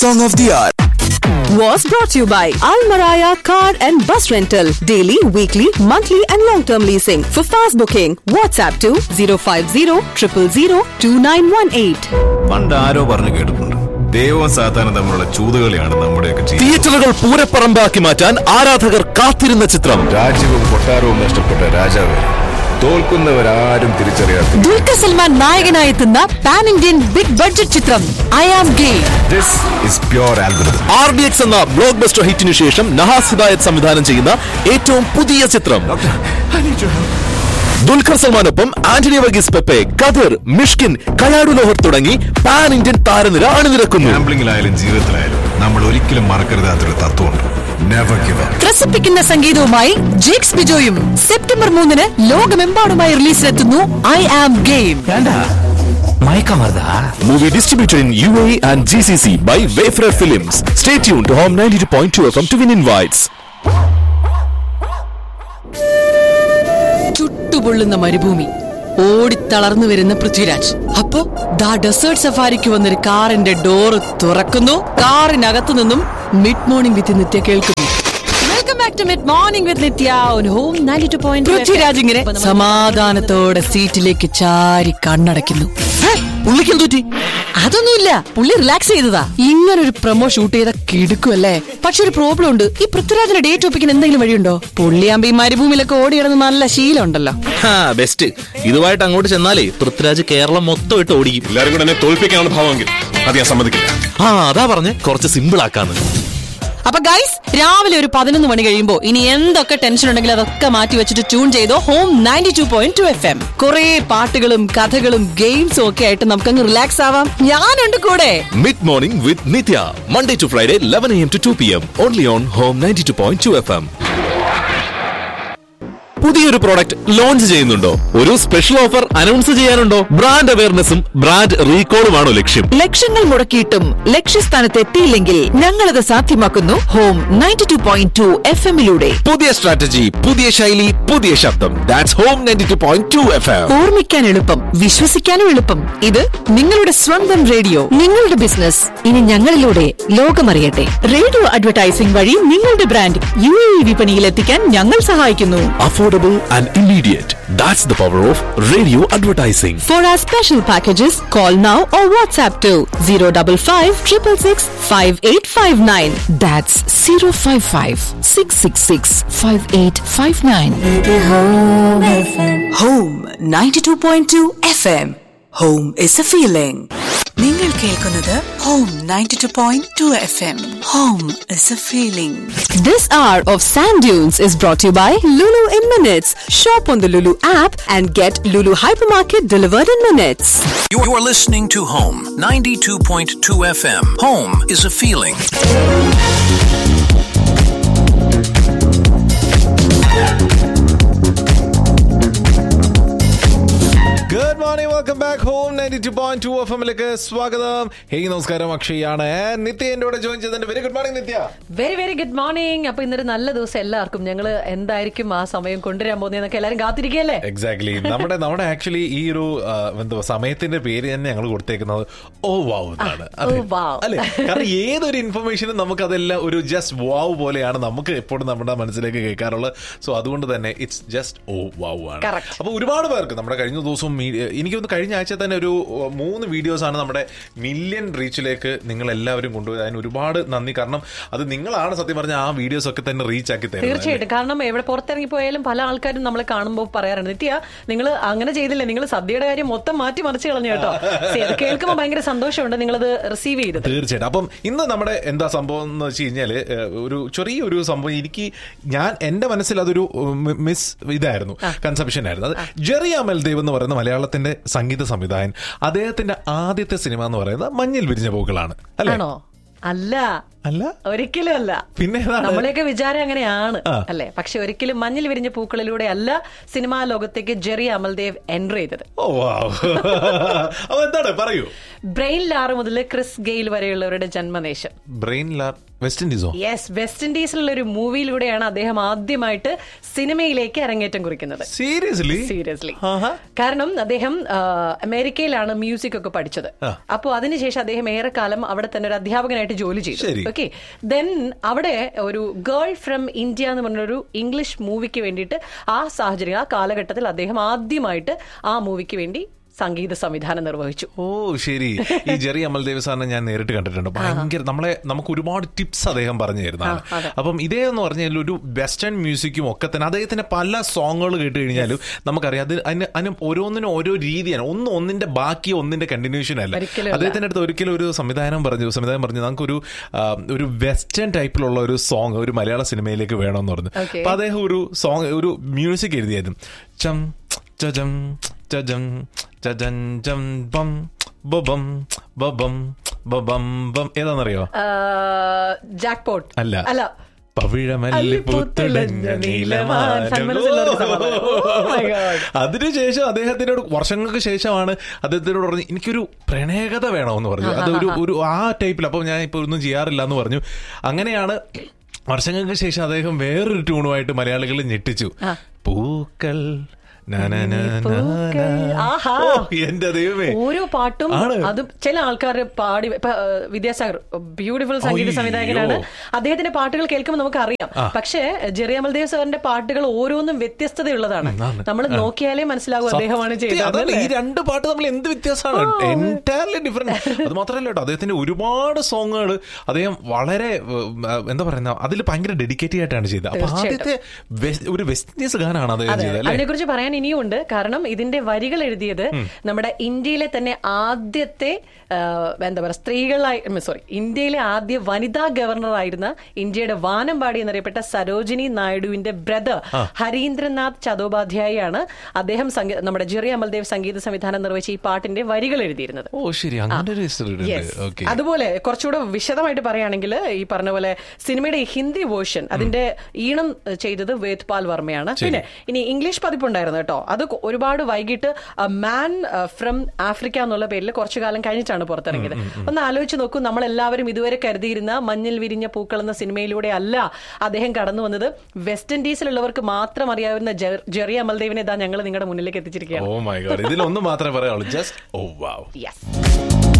Song of the Hour. was brought to you by Almaraya Car and Bus Rental. Daily, weekly, monthly, and long term leasing. For fast booking, WhatsApp to 050 000 2918. പണ്ട് ആരോ പറഞ്ഞു കേട്ടിട്ടുണ്ട് ദൈവവും സാത്താനും തമ്മിലുള്ള ചൂതുകളിയാണ് നമ്മുടെയൊക്കെ ജീവിതം തിയേറ്ററുകൾ പൂരപ്പറമ്പാക്കി മാറ്റാൻ ആരാധകർ കാത്തിരുന്ന ചിത്രം രാജ്യവും കൊട്ടാരവും നഷ്ടപ്പെട്ട രാജാവ് തോൽക്കുന്നവരാരും തിരിച്ചറിയാത്ത ദുൽഖർ സൽമാൻ നായകനായെത്തുന്ന പാൻ ഇന്ത്യൻ ബിഗ് ബഡ്ജറ്റ് ചിത്രം I am game this is pure algorithm R D X എന്ന ബ്ലോക്ക് ബസ്റ്റർ ഹിറ്റിനു ശേഷം നഹാസ് ഹിദായത് സംവിധാനം ചെയ്യുന്ന ഏറ്റവും പുതിയ ചിത്രം ദുൽഖർ സൽമാനൊപ്പം ആന്റണി വർഗീസ് പെപ്പെ കതിർ മിഷ്കിൻ കയാടു ലോഹർ തുടങ്ങി പാൻ ഇന്ത്യൻ താരനിര അണിനിരക്കുന്നു ഗാംബ്ലിംഗിലായാലും ജീവിതത്തിലായാലും നമ്മൾ ഒരിക്കലും മറക്കരുതാത്തൊരു തത്വമുണ്ട് നെവർ ഗിവ് അപ്പ് ത്രസിപ്പിക്കുന്ന സംഗീതവുമായി ജേക്സ് ബിജോയും സെപ്റ്റംബർ മൂന്നിന് ലോകമെമ്പാടുമായി റിലീസിലെത്തുന്നു I am game movie distributed in U A and G C C by Wayfarer films stay tune to home ninety two point two F to win invites ചുട്ടുപൊള്ളുന്ന മരുഭൂമി ഓടിത്തളർന്നു വരുന്ന പൃഥ്വിരാജ് അപ്പോ ദാ ഡെസേർട്ട് സഫാരിക്ക് വന്നൊരു കാറിന്റെ ഡോറ് തുറക്കുന്നു കാറിനകത്തു നിന്നും മിഡ് മോർണിംഗ് വിത്ത് നിത്യ കേൾക്കുന്നു welcome back to mid morning with Nithya on home 92.2 Prithviraj ഇങ്ങനെ സമാധാനത്തോടെ സീറ്റിലേക്ക് ചാരി കണ്ണടയ്ക്കുന്നു പുള്ളിക്കും തൂറ്റി അതൊന്നുമില്ല പുള്ളി റിലാക്സ് ചെയ്തതാ ഇങ്ങനെ ഒരു പ്രൊമോ ഷൂട്ട് ചെയ്ത കിടുക്കുമല്ലേ പക്ഷെ ഒരു പ്രോബ്ലം ഉണ്ട് ഈ പൃഥ്വിരാജിന്റെ ഡേറ്റ് ഒപ്പിക്കാൻ എന്തെങ്കിലും വഴിയുണ്ടോ പുള്ളിയാകുമ്പോ ഈ മരുഭൂമിയിലൊക്കെ ഓടി കിടന്ന് നല്ല ശീലം ഉണ്ടല്ലോ ബെസ്റ്റ് ഇതുമായിട്ട് അങ്ങോട്ട് ചെന്നാലേ പൃഥ്വിരാജ് കേരളം മൊത്തം ഇട്ട് ഓടിക്കും എല്ലാവരും കൂടെ എന്നെ തോൽപ്പിക്കാനുള്ള ഭാവമെങ്കിൽ അത് ഞാൻ സമ്മതിക്കില്ല ആ അതാ പറഞ്ഞ് കുറച്ച് സിമ്പിൾ ആക്കാന്ന് അപ്പൊ ഗൈസ് രാവിലെ ഒരു പതിനൊന്ന് മണി കഴിയുമ്പോ ഇനി എന്തൊക്കെ ടെൻഷൻ ഉണ്ടെങ്കിലും അതൊക്കെ മാറ്റി വെച്ചിട്ട് ട്യൂൺ ചെയ്തോ home ninety two point two F M കുറെ പാട്ടുകളും കഥകളും ഗെയിംസും ഒക്കെ ആയിട്ട് നമുക്കങ്ങ് റിലാക്സ് ആവാം ഞാനുണ്ട് കൂടെ mid morning with Nithya Monday to Friday eleven M to two P M only on home ninety two point two F M പുതിയൊരു പ്രോഡക്റ്റ് ലോഞ്ച് ചെയ്യുന്നുണ്ടോ ഒരു സ്പെഷ്യൽ ഓഫർ അനൗൺസ് ചെയ്യാനുണ്ടോ ബ്രാൻഡ് അവയർനെസ്സും ബ്രാൻഡ് റീകോളുമാണോ ലക്ഷ്യം ലക്ഷങ്ങൾ മുടക്കിയിട്ടും ലക്ഷ്യസ്ഥാനത്ത് എത്തിയില്ലെങ്കിൽ ഞങ്ങളത് സാധ്യമാക്കുന്നു home ninety two point two F എമ്മിലൂടെ പുതിയ സ്ട്രാറ്റജി പുതിയ ശൈലി പുതിയ ശബ്ദം that's home ninety two point two F M ഓർമ്മിക്കാൻ എളുപ്പം വിശ്വസിക്കാനും എളുപ്പം ഇത് നിങ്ങളുടെ സ്വന്തം റേഡിയോ നിങ്ങളുടെ ബിസിനസ് ഇനി ഞങ്ങളിലൂടെ ലോകമറിയട്ടെ റേഡിയോ അഡ്വർടൈസിംഗ് വഴി നിങ്ങളുടെ ബ്രാൻഡ് യു എ വിപണിയിൽ എത്തിക്കാൻ ഞങ്ങൾ സഹായിക്കുന്നു affordable and immediate. That's the power of radio advertising. For our special packages, call now or WhatsApp to 055 666 5859. That's zero five five six six six five eight five nine Home 92.2 FM. Home is a feeling. നിങ്ങൾ കേൾക്കുന്നത് home 92.2 FM. Home is a feeling. This hour of Sand Dunes is brought to you by Lulu in Minutes. Shop on the Lulu app and get Lulu Hypermarket delivered in minutes. You're you're listening to Home 92.2 FM. Home is a feeling. Good morning welcome back home ninety two point two F എമ്മിലേക്ക് സ്വാഗതം hey നമസ്കാരം അക്ഷയാണ് നിത്യ എന്റെ കൂടെ join ചെയ്തിട്ടുണ്ട് very good morning Nithya very very good morning അപ്പൊ ഇന്നൊരു നല്ല ദിവസം എല്ലാവർക്കും ഞങ്ങൾ എന്തായിരിക്കും ആ സമയം കൊണ്ടുവരാൻ പോകുന്നതെന്നൊക്കെ എല്ലാരും കാത്തിരിക്കുകയല്ലേ എക്സാക്ട്ലി നമ്മുടെ നമ്മുടെ ആക്ച്വലി ഈ ഒരു ആ, എന്താ സമയത്തിന്റെ പേര് തന്നെ ഞങ്ങൾ കൊടുത്തേക്കുന്നത് ഓ വാവ് എന്നാണ് അതെ. ഓ, wow. അല്ലെ കാരണം ഏതൊരു ഇൻഫർമേഷനും നമുക്ക് അതെല്ലാം ഒരു ജസ്റ്റ് വാവ് പോലെയാണ് നമുക്ക് എപ്പോഴും നമ്മുടെ മനസ്സിലേക്ക് കേൾക്കാറുള്ളത് സോ അതുകൊണ്ട് തന്നെ ഇറ്റ്സ് ജസ്റ്റ് ഓ വാവ് ആണ് Correct. അപ്പൊ ഒരുപാട് പേർക്ക് നമ്മുടെ കഴിഞ്ഞ ദിവസവും മീ- എനിക്കൊന്ന് കഴിഞ്ഞ ആഴ്ച തന്നെ ഒരു ഏഹ്, മൂന്ന് വീഡിയോസ് ആണ് നമ്മുടെ മില്യൺ റീച്ചിലേക്ക് നിങ്ങൾ എല്ലാവരും കൊണ്ടുപോയി അതിന് ഒരുപാട് നന്ദി കാരണം അത് നിങ്ങളാണ് സത്യം പറഞ്ഞ ആ വീഡിയോസ് ഒക്കെ തന്നെ റീച്ച് ആക്കി തരുന്നത് തീർച്ചയായിട്ടും കാരണം എവിടെ പുറത്തിറങ്ങി പോയാലും പല ആൾക്കാരും നമ്മളെ കാണുമ്പോൾ പറയാറുണ്ട് നിത്യ നിങ്ങൾ അങ്ങനെ ചെയ്തില്ല നിങ്ങൾ സദ്യയുടെ കാര്യം മൊത്തം മാറ്റി മറിച്ച് കളഞ്ഞു കേട്ടോ See, അത് കേൾക്കുമ്പോൾ ഭയങ്കര സന്തോഷമുണ്ട് നിങ്ങളത് റിസീവ് ചെയ്തത് തീർച്ചയായിട്ടും അപ്പം ഇന്ന് നമ്മുടെ എന്താ സംഭവം എന്ന് വെച്ച് കഴിഞ്ഞാല് ഏഹ്, ഒരു ചെറിയൊരു സംഭവം എനിക്ക് ഞാൻ എന്റെ മനസ്സിൽ അതൊരു ഉം, മിസ് ഇതായിരുന്നു കൺസെപ്ഷൻ ആയിരുന്നു അത് ജെറി അമൽദേവ് എന്ന് പറയുന്ന മലയാളത്തിന്റെ സംഗീത സംവിധായകൻ അദ്ദേഹത്തിന്റെ ആദ്യത്തെ സിനിമ എന്ന് പറയുന്നത് മഞ്ഞിൽ വിരിഞ്ഞ പൂക്കളാണ് അല്ലേ ആണോ അല്ല അല്ല ഒരിക്കലും അല്ല പിന്നെ ഏതാണ്? നമ്മളെയൊക്കെ വിചാരം അങ്ങനെയാണ് ആ. അല്ലെ പക്ഷെ ഒരിക്കലും മഞ്ഞിൽ വിരിഞ്ഞ പൂക്കളിലൂടെ അല്ല സിനിമാ ലോകത്തേക്ക് ജെറി അമൽദേവ് എൻട്രി ചെയ്തത് ഓ വാവ് അപ്പൊ എന്താണ് പറയൂ ബ്രെയിൻ ലാറ് മുതൽ ക്രിസ് ഗെയിൽ വരെയുള്ളവരുടെ ജന്മദേശം ബ്രെയിൻ ലാർ വെസ്റ്റ് ഇൻഡീസോ യെസ് വെസ്റ്റ് ഇൻഡീസിലുള്ള ഒരു മൂവിയിലൂടെയാണ് അദ്ദേഹം ആദ്യമായിട്ട് സിനിമയിലേക്ക് അരങ്ങേറ്റം കുറിക്കുന്നത് സീരിയസ്ലി സീരിയസ്ലി ആഹാ. കാരണം അദ്ദേഹം ആ, അമേരിക്കയിലാണ് മ്യൂസിക് ഒക്കെ പഠിച്ചത് ആ. അപ്പോൾ അതിനുശേഷം അദ്ദേഹം ഏറെക്കാലം അവിടെ തന്നെ ഒരു അധ്യാപകനായിട്ട് ജോലി ചെയ്തു ശരി. ഓക്കെ ദെൻ അവിടെ ഒരു ഗേൾ ഫ്രം ഇന്ത്യ എന്ന് പറഞ്ഞൊരു ഇംഗ്ലീഷ് മൂവിക്ക് വേണ്ടിയിട്ട് ആ സാഹചര്യം ആ കാലഘട്ടത്തിൽ അദ്ദേഹം ആദ്യമായിട്ട് ആ മൂവിക്ക് വേണ്ടി സംഗീത സംവിധാനം നിർവഹിച്ചു ഓ ശരി ഈ ജെറി അമൽദേവ് സാറിനെ ഞാൻ നേരിട്ട് കണ്ടിട്ടുണ്ട് ഭയങ്കര നമ്മളെ നമുക്ക് ഒരുപാട് ടിപ്സ് അദ്ദേഹം പറഞ്ഞു തരുന്നതാണ് ആ, അതെ. അപ്പം ഇതേ എന്ന് പറഞ്ഞാൽ ഒരു വെസ്റ്റേൺ മ്യൂസിക്കും ഒക്കെ തന്നെ അദ്ദേഹത്തിന്റെ പല സോങ്ങുകൾ കേട്ട് കഴിഞ്ഞാലും നമുക്കറിയാം അത് അതിന് അതിന് ഓരോന്നിനും ഓരോ രീതിയാണ് ഒന്ന് ഒന്നിന്റെ ബാക്കി ഒന്നിന്റെ കണ്ടിന്യൂഷൻ അല്ല ഒരിക്കലും അല്ല. അദ്ദേഹത്തിന്റെ അടുത്ത് ഒരിക്കലും ഒരു സംവിധാനം പറഞ്ഞു സംവിധാനം പറഞ്ഞു നമുക്കൊരു ആ, ഒരു വെസ്റ്റേൺ ടൈപ്പിലുള്ള ഒരു സോങ് ഒരു മലയാള സിനിമയിലേക്ക് വേണമെന്ന് പറഞ്ഞു Okay. അപ്പൊ അദ്ദേഹം ഒരു സോങ് ഒരു മ്യൂസിക് എഴുതിയായിരുന്നു ചം ചജം ചജം ചജം ജം ബം ബബം ബബം ബബം ബം ഏതാണെന്നറിയോ ജാക്ക് പോട്ട് അല്ല. അല്ല പവിഴമല്ലിപ്പുത്തുലഞ്ഞ നീലമാനം. സന്മനസ്സിലുള്ളൊരു സമാധാനം. Oh my God. അതിനുശേഷം അദ്ദേഹത്തിനോട് വർഷങ്ങൾക്ക് ശേഷമാണ് അദ്ദേഹത്തിനോട് പറഞ്ഞു എനിക്കൊരു പ്രണയകഥ വേണമെന്ന് പറഞ്ഞു അത് ഒരു ഒരു ആ ടൈപ്പിൽ അപ്പൊ ഞാൻ ഇപ്പൊ ഒന്നും ചെയ്യാറില്ല എന്ന് പറഞ്ഞു അങ്ങനെയാണ് വർഷങ്ങൾക്ക് ശേഷം അദ്ദേഹം വേറൊരു ട്യൂണുമായിട്ട് മലയാളികൾ ഞെട്ടിച്ചു പൂക്കൾ നനനന പൂക്കൾ. ആഹാ. ഓ, എന്റെ ദൈവമേ ഓരോ പാട്ടും ആണ്. അതും ചില ആൾക്കാർ പാടി ഇപ്പൊ, ആ, വിദ്യാസാഗർ ബ്യൂട്ടിഫുൾ സംഗീത അയ്യോ. സംവിധായകനാണ് അദ്ദേഹത്തിന്റെ പാട്ടുകൾ കേൾക്കുമ്പോൾ നമുക്ക് അറിയാം പക്ഷേ ജെറി അമൽദേവ് സാറിന്റെ പാട്ടുകൾ ഓരോന്നും വ്യത്യസ്തതയുള്ളതാണ് ആണ്. നമ്മൾ നോക്കിയാലേ മനസ്സിലാകും അദ്ദേഹമാണ് സത്യം, ചെയ്തത് അതല്ല, ഈ അല്ലേ? രണ്ട് പാട്ട് തമ്മിൽ എന്ത് വ്യത്യാസമാണ് എൻറ്റയർലി ഡിഫറെന്റ് അത് മാത്രമല്ല കേട്ടോ അദ്ദേഹത്തിന്റെ ഒരുപാട് സോങ്ങുകൾ അദ്ദേഹം വളരെ ഉം, ആ, എന്താ പറയുന്ന അതിൽ ഭയങ്കര ഡെഡിക്കേറ്റഡ് ആയിട്ടാണ് ചെയ്തത് അപ്പൊ തീർച്ചയായിട്ടും. ആദ്യത്തെ വെസ്- ഒരു വെസ്റ്റ് ഇൻഡീസ് ഗാനാണ് അദ്ദേഹം അതെ ചെയ്തത് അല്ലേ അതിനെ കുറിച്ച് പറയാൻ ഇനിയുണ്ട് കാരണം ഇതിന്റെ വരികൾ എഴുതിയത് നമ്മുടെ ഇന്ത്യയിലെ തന്നെ ആദ്യത്തെ ആ, എന്താ പറയുക സ്ത്രീകളായി സോറി ഇന്ത്യയിലെ ആദ്യ വനിതാ ഗവർണർ ആയിരുന്ന ഇന്ത്യയുടെ വാനമ്പാടി എന്നറിയപ്പെട്ട സരോജിനി നായിഡുവിന്റെ ബ്രദർ ഹരീന്ദ്രനാഥ് ചതോപാധ്യായാണ് അദ്ദേഹം സംഗീ- നമ്മുടെ ജെറി അമൽദേവ് സംഗീത സംവിധാനം നിർവഹിച്ച ഈ പാട്ടിന്റെ വരികൾ എഴുതിയിരുന്നത് ഓ ശരി അങ്ങനെ ഒരു history ഉണ്ട് Yes. ഓക്കെ അതുപോലെ കുറച്ചുകൂടെ വിശദമായിട്ട് പറയുകയാണെങ്കിൽ ഈ പറഞ്ഞ പോലെ സിനിമയുടെ ഈ ഹിന്ദി വേർഷൻ അതിന്റെ ഈണം ഏഹ്, ചെയ്തത് വേദ്പാൽ വർമ്മയാണ് പിന്നെ ഇനി ഇംഗ്ലീഷ് പതിപ്പുണ്ടായിരുന്നു കേട്ടോ അത് കൊ- ഒരുപാട് വൈകിട്ട് മാൻ ഫ്രം ആഫ്രിക്ക എന്നുള്ള പേരിൽ കുറച്ചു കാലം കഴിഞ്ഞിട്ടാണ് പുറത്തിറങ്ങിയത് ഒന്ന് ആലോചിച്ച് നോക്കൂ നമ്മൾ എല്ലാവരും ഇതുവരെ കരുതിയിരുന്ന മഞ്ഞിൽ വിരിഞ്ഞ പൂക്കൾ എന്ന സിനിമയിലൂടെ അല്ല അദ്ദേഹം കടന്നു വന്നത് വെസ്റ്റ് ഇൻഡീസിലുള്ളവർക്ക് മാത്രം അറിയാവുന്ന ജെ- ജെറി അമൽദേവിനെ ഇതാ ഞങ്ങൾ നിങ്ങളുടെ മുന്നിലേക്ക് എത്തിച്ചിരിക്കുകയാണ് ഓ മൈ ഗോഡ് ഇതിലൊന്നും മാത്രമേ പറയാവുള്ളൂ ജസ്റ്റ് ഓ വാവ് യെസ്